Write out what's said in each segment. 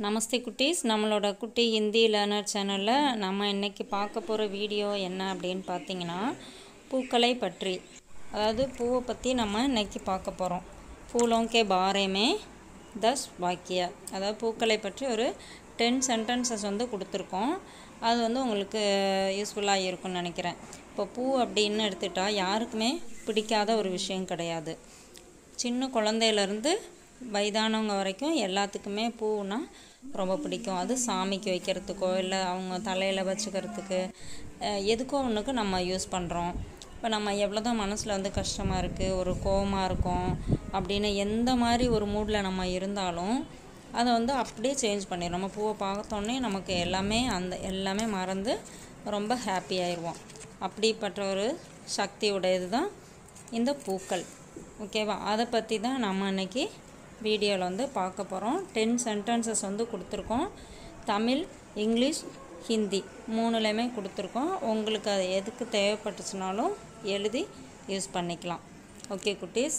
நமஸ்தே குட்டீஸ் நம்மளோட குட்டி ஹிந்தி லேர்னர் சேனலில் நம்ம இன்னைக்கு பார்க்க போகிற வீடியோ என்ன அப்படின்னு பார்த்தீங்கன்னா பூக்களை பற்றி அதாவது பூவை பற்றி நம்ம இன்னைக்கு பார்க்க போகிறோம் ஃபூலோं के बारे में தஸ் வாக்கிய அதாவது பூக்களை பற்றி ஒரு டென் சென்டென்சஸ் வந்து கொடுத்துருக்கோம் அது வந்து உங்களுக்கு யூஸ்ஃபுல்லாக இருக்கும்னு நினைக்கிறேன் இப்போ பூ அப்படின்னு எடுத்துட்டால் யாருக்குமே பிடிக்காத ஒரு விஷயம் கிடையாது சின்ன குழந்தையிலேருந்து வயதானவங்க வரைக்கும் எல்லாத்துக்குமே பூனா ரொம்ப பிடிக்கும் அது சாமிக்கு வைக்கிறதுக்கோ இல்லை அவங்க தலையில் வச்சுக்கிறதுக்கு அஹ், எதுக்கோ ஒன்றுக்கு நம்ம யூஸ் பண்ணுறோம் இப்போ நம்ம எவ்வளோ தான் மனசில் வந்து கஷ்டமாக இருக்குது ஒரு கோவமாக இருக்கும் அப்படின்னு எந்த மாதிரி ஒரு மூடில் நம்ம இருந்தாலும் அதை வந்து அப்படியே சேஞ்ச் பண்ணிடும் நம்ம பூவை பார்த்தோன்னே நமக்கு எல்லாமே அந்த எல்லாமே மறந்து ரொம்ப ஹாப்பி ஆயிடுவோம் அப்படிப்பட்ட ஒரு சக்தி உடையது தான் இந்த பூக்கள் ஓகேவா அதை பற்றி தான் நம்ம இன்னைக்கு வீடியோவில் வந்து பார்க்க போகிறோம் டென் சென்டென்சஸ் வந்து கொடுத்துருக்கோம் தமிழ் இங்கிலீஷ் ஹிந்தி மூணுலேயுமே கொடுத்துருக்கோம் உங்களுக்கு அது எதுக்கு தேவைப்பட்டுச்சுனாலும் எழுதி யூஸ் பண்ணிக்கலாம் ஓகே குட்டீஸ்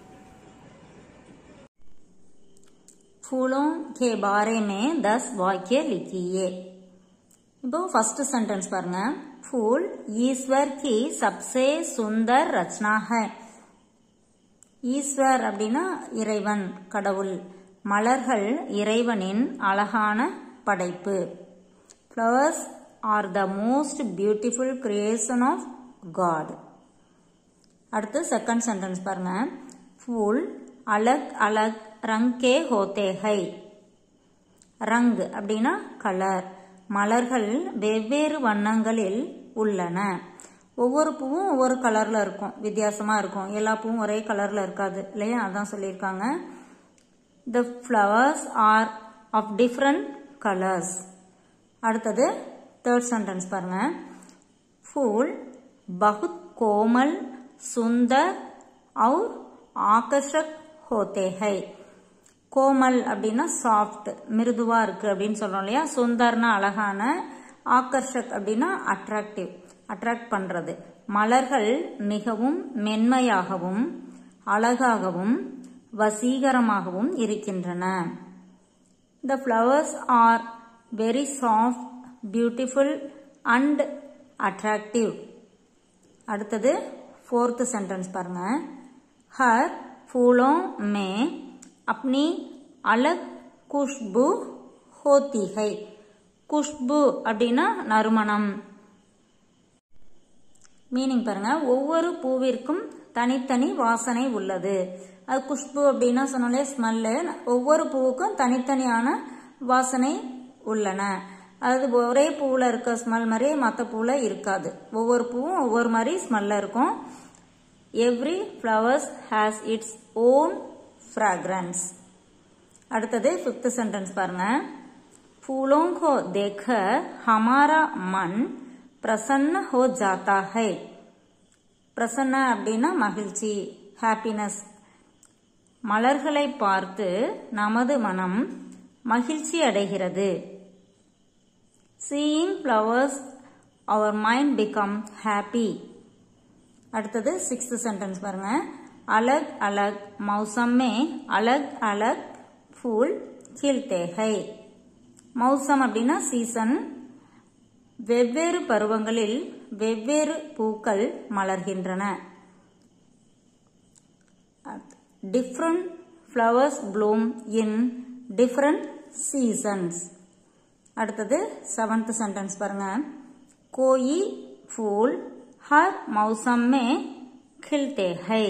फूलों के बारे में दस वाक्य लिखिए இப்போ ஃபர்ஸ்ட் சென்டென்ஸ் பாருங்க फूल ईश्वर की सबसे सुंदर रचना है ஈஸ்வர் அப்படின்னா இறைவன் கடவுள் மலர்கள் இறைவனின் அழகான படைப்பு flowers are the most beautiful creation of God அடுத்து செகண்ட் சென்டென்ஸ் பாருங்க फूल अलग अलग रंग के होते हैं ரங் அப்படின்னா கலர் மலர்கள் வெவ்வேறு வண்ணங்களில் உள்ளன ஒவ்வொரு பூவும் ஒவ்வொரு கலர்ல இருக்கும் வித்தியாசமா இருக்கும் எல்லா பூவும் ஒரே கலர்ல இருக்காது இல்லையா அதான் சொல்லியிருக்காங்க the flowers are of different colours அடுத்தது தேர்ட் சென்டென்ஸ் பாருங்க फूल बहुत कोमल सुंदर और आकर्षक होते हैं கோமல் அப்படின்னா சாஃப்ட் மிருதுவா இருக்கு அப்படின்னு சொல்றோம் இல்லையா சுந்தர்னா அழகான ஆக்கர்ஷக் அப்படின்னா அட்ராக்டிவ் அட்ராக்ட் பண்றது மலர்கள் மிகவும் மென்மையாகவும் அழகாகவும் வசீகரமாகவும் இருக்கின்றன The flowers are very soft, beautiful and attractive. அடுத்தது फोर्थ சென்டென்ஸ் பாருங்க हर फूलों में अपनी अलग खुशबू होती है குஷ்பு அப்படின்னா நறுமணம் மீனிங் பாருங்க ஒவ்வொரு பூவிற்கும் தனித்தனி வாசனை உள்ளது அது குஷ்பு அப்படின்னா சொன்னாலே ஸ்மெல்லு ஒவ்வொரு பூவுக்கும் தனித்தனியான வாசனை உள்ளன அதாவது ஒரே பூவில் இருக்க ஸ்மெல் மாதிரி மற்ற பூவில் இருக்காது ஒவ்வொரு பூவும் ஒவ்வொரு மாதிரி ஸ்மெல்ல இருக்கும் every flowers has its own fragrance அடுத்தது ஃபிஃப்த் சென்டென்ஸ் பாருங்க फूलों को देखकर हमारा मन प्रसन्न हो जाता है பிரசன்ன அப்படின்னா மகிழ்ச்சி ஹாப்பினஸ் மலர்களை பார்த்து நமது மனம் மகிழ்ச்சி அடைகிறது seeing flowers our mind become happy அடுத்தது சிக்ஸ்த் சென்டென்ஸ் பாருங்க அலக் அலக் மௌசம் மே அலக் அலக் ஃபூல் खिलते हैं மௌசம் அப்படின்னா சீசன் வெவ்வேறு பருவங்களில் வெவ்வேறு பூக்கள் மலர்கின்றன different flowers bloom in different seasons அடுத்தது செவன்த் சென்டென்ஸ் பாருங்க கோயி फूल हर मौसम में खिलते हैं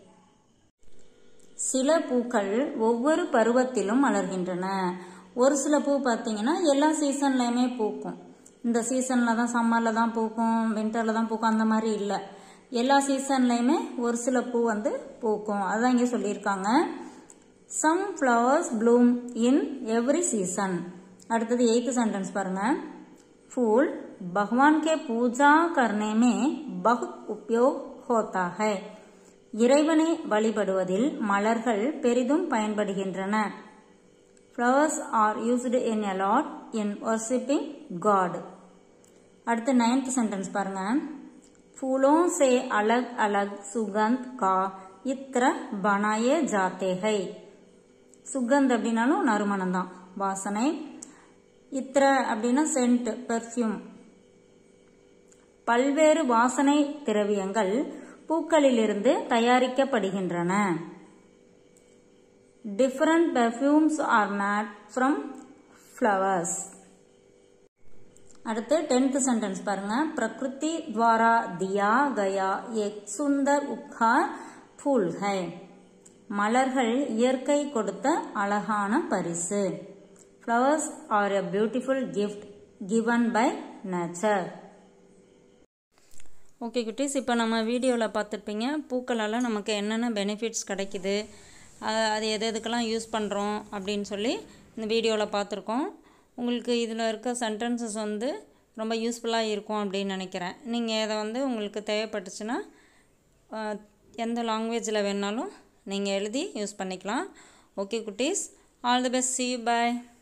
சில பூக்கள் ஒவ்வொரு பருவத்திலும் மலர்கின்றன ஒரு சில பூ பார்த்தீங்கன்னா எல்லா சீசன்லயுமே பூக்கும் இந்த சீசன்ல தான் சம்மர்ல தான் பூக்கும் வின்டர்ல தான் பூக்கும் அந்த மாதிரி இல்லை எல்லா சீசன்லயுமே ஒரு சில பூ வந்து பூக்கும் அதான் இங்க சொல்லியிருக்காங்க some flowers bloom in every season அடுத்தது எயித்து சென்டென்ஸ் பாருங்க फूल भगवान के पूजा करने में बहुत उपयोग होता है இறைவனை வழிபடுவதில் மலர்கள் பெரிதும் பயன்படுகின்றன flowers are used in a lot in worshipping God அடுத்து நைன்த் சென்டென்ஸ் பாருங்க फूलों से अलग अलग सुगंध का इत्र बनाए जाते हैं சுகந்த் அப்படின்னாலும் நறுமணம் தான் வாசனை இத்திர அப்படின்னா சென்ட் பெர்ஃப்யூம் பல்வேறு வாசனை திரவியங்கள் பூக்களிலிருந்து தயாரிக்கப்படுகின்றன different perfumes are made from flowers அடுத்து டென்த் சென்டென்ஸ் பாருங்க பிரகிருதி துவாரா தியா கயா எக் சுந்தர் உப்கார் ஃபூல் ஹை மலர்கள் இயற்கை கொடுத்த அழகான பரிசு flowers are a beautiful gift given by nature okay குட்டீஸ் இப்போ நம்ம வீடியோவில் பார்த்துருப்பீங்க பூக்களால் நமக்கு என்னென்ன பெனிஃபிட்ஸ் கிடைக்குது அ- அது எது எதுக்கெல்லாம் யூஸ் பண்ணுறோம் அப்படின்னு சொல்லி இந்த வீடியோவில் பார்த்துருக்கோம் உங்களுக்கு இதில் இருக்க சென்டென்சஸ் வந்து ரொம்ப யூஸ்ஃபுல்லாக இருக்கும் அப்படின்னு நினைக்கிறேன் நீங்கள் இதை வந்து உங்களுக்கு தேவைப்பட்டுச்சுன்னா அஹ், எந்த லாங்குவேஜில் வேணாலும் நீங்கள் எழுதி யூஸ் பண்ணிக்கலாம் ஓகே குட்டீஸ் all the best see bye